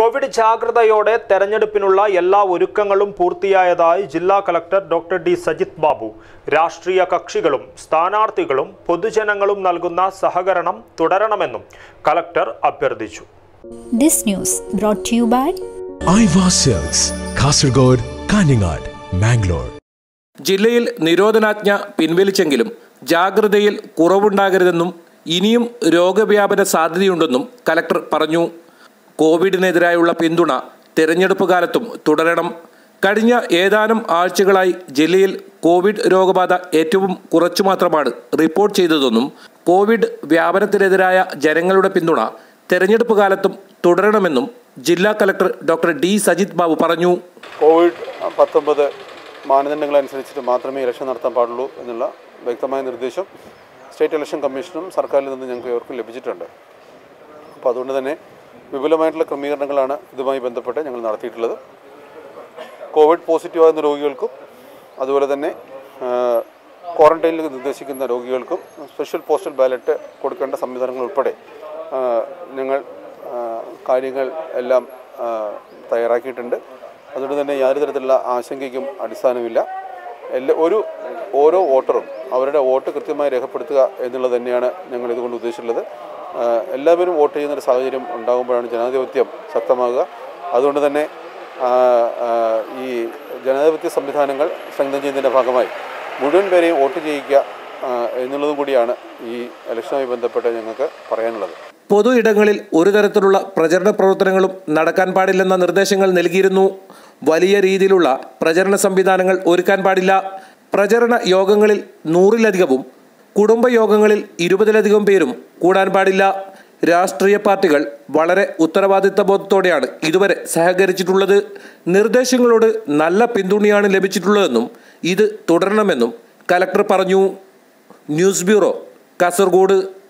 Covid ജാഗ്രതയോടെ തെരഞ്ഞെടുപ്പിനുള്ള എല്ലാ ഒരുക്കങ്ങളും പൂർത്തിയായതായി ജില്ലാ collector doctor D Sajith Babu രാഷ്ട്രീയ കക്ഷികളും സ്ഥാനാർത്ഥികളും പൊതുജനങ്ങളും നൽകുന്ന സഹകരണം തുടരണമെന്നും കളക്ടർ അഭ്യർത്ഥിച്ചു This news brought to you by Aiwa sales Kasaragod Kanhangad Mangalore ജില്ലയിൽ നിരോധനാജ്ഞ പിൻവലിച്ചെങ്കിലും ജാഗ്രതയിൽ കുറവുണ്ടാകരുതെന്നും ഇനിയും രോഗവ്യാപന സാധ്യതയുണ്ടെന്നും കലക്ടർ പറഞ്ഞു കോവിഡിനെതിരായുള്ള പിന്തുണ തെരഞ്ഞെടുപ്പ് കാലത്തും തുടരണം കഴിഞ്ഞ ഏതാനും ആഴ്ചകളായി ജില്ലയിൽ കോവിഡ് രോഗബാധ ഏറ്റവും കുറച്ചു മാത്രമാണ് റിപ്പോർട്ട് ചെയ്തതെന്നും കോവിഡ് വ്യാപനത്തിനെതിരായ ജനങ്ങളുടെ പിന്തുണ തെരഞ്ഞെടുപ്പ് കാലത്തും തുടരണമെന്നും ജില്ലാ collector doctor D Sajith Babu പറഞ്ഞു കോവിഡ് പത്തൊമ്പത് മാനദണ്ഡങ്ങൾ അനുസരിച്ചിട്ട് മാത്രമേ ഇലക്ഷൻ നടത്താൻ പാടുള്ളൂ എന്നുള്ള വ്യക്തമായ നിർദ്ദേശം സ്റ്റേറ്റ് ഇലക്ഷൻ കമ്മീഷനും സർക്കാരിൽ നിന്ന് ഞങ്ങൾക്ക് ഇവർക്കും ലഭിച്ചിട്ടുണ്ട് അപ്പോൾ അതുകൊണ്ട് തന്നെ വിപുലമായിട്ടുള്ള ക്രമീകരണങ്ങളാണ് ഇതുമായി ബന്ധപ്പെട്ട് ഞങ്ങൾ നടത്തിയിട്ടുള്ളത് കോവിഡ് പോസിറ്റീവ് ആകുന്ന രോഗികൾക്കും അതുപോലെ തന്നെ ക്വാറന്റൈനിൽ നിർദ്ദേശിക്കുന്ന രോഗികൾക്കും സ്പെഷ്യൽ പോസ്റ്റൽ ബാലറ്റ് കൊടുക്കേണ്ട സംവിധാനങ്ങൾ ഉൾപ്പെടെ ആ, ഞങ്ങൾ ആ, കാര്യങ്ങൾ എല്ലാം ആ, തയ്യാറാക്കിയിട്ടുണ്ട് അതുകൊണ്ട് തന്നെ യാതൊരു തരത്തിലുള്ള ആശങ്കയ്ക്കും അടിസ്ഥാനമില്ല എല്ലാ ഒരു ഓരോ വോട്ടറും അവരുടെ വോട്ട് കൃത്യമായി രേഖപ്പെടുത്തുക എന്നുള്ളത് തന്നെയാണ് ഞങ്ങൾ ഇതുകൊണ്ട് ഉദ്ദേശിച്ചിട്ടുള്ളത് ആ, എല്ലാവരും വോട്ട് ചെയ്യുന്നൊരു സാഹചര്യം ഉണ്ടാകുമ്പോഴാണ് ജനാധിപത്യം ശക്തമാകുക അതുകൊണ്ട് തന്നെ ആ, ആ, ഈ ജനാധിപത്യ സംവിധാനങ്ങൾ സ്ട്രെങ്തൻ ചെയ്യുന്നതിൻ്റെ ഭാഗമായി മുഴുവൻ പേരെയും വോട്ട് ചെയ്യിക്കുക ആ, എന്നുള്ളതും കൂടിയാണ് ഈ ഇലക്ഷനുമായി ബന്ധപ്പെട്ട് ഞങ്ങൾക്ക് പറയാനുള്ളത് പൊതു ഇടങ്ങളിൽ ഒരു തരത്തിലുള്ള പ്രചരണ പ്രവർത്തനങ്ങളും നടക്കാൻ പാടില്ലെന്ന നിർദ്ദേശങ്ങൾ നൽകിയിരുന്നു വലിയ രീതിയിലുള്ള പ്രചരണ സംവിധാനങ്ങൾ ഒരുക്കാൻ പാടില്ല പ്രചരണ യോഗങ്ങളിൽ നൂറിലധികവും കുടുംബ യോഗങ്ങളിൽ ഇരുപതിലധികം പേരും കൂടാൻ പാടില്ല രാഷ്ട്രീയ പാർട്ടികൾ വളരെ ഉത്തരവാദിത്ത ബോധത്തോടെയാണ് ഇതുവരെ സഹകരിച്ചിട്ടുള്ളത് നിർദ്ദേശങ്ങളോട് നല്ല പിന്തുണയാണ് ലഭിച്ചിട്ടുള്ളതെന്നും ഇത് തുടരണമെന്നും കലക്ടർ പറഞ്ഞു ന്യൂസ് ബ്യൂറോ കാസർഗോഡ്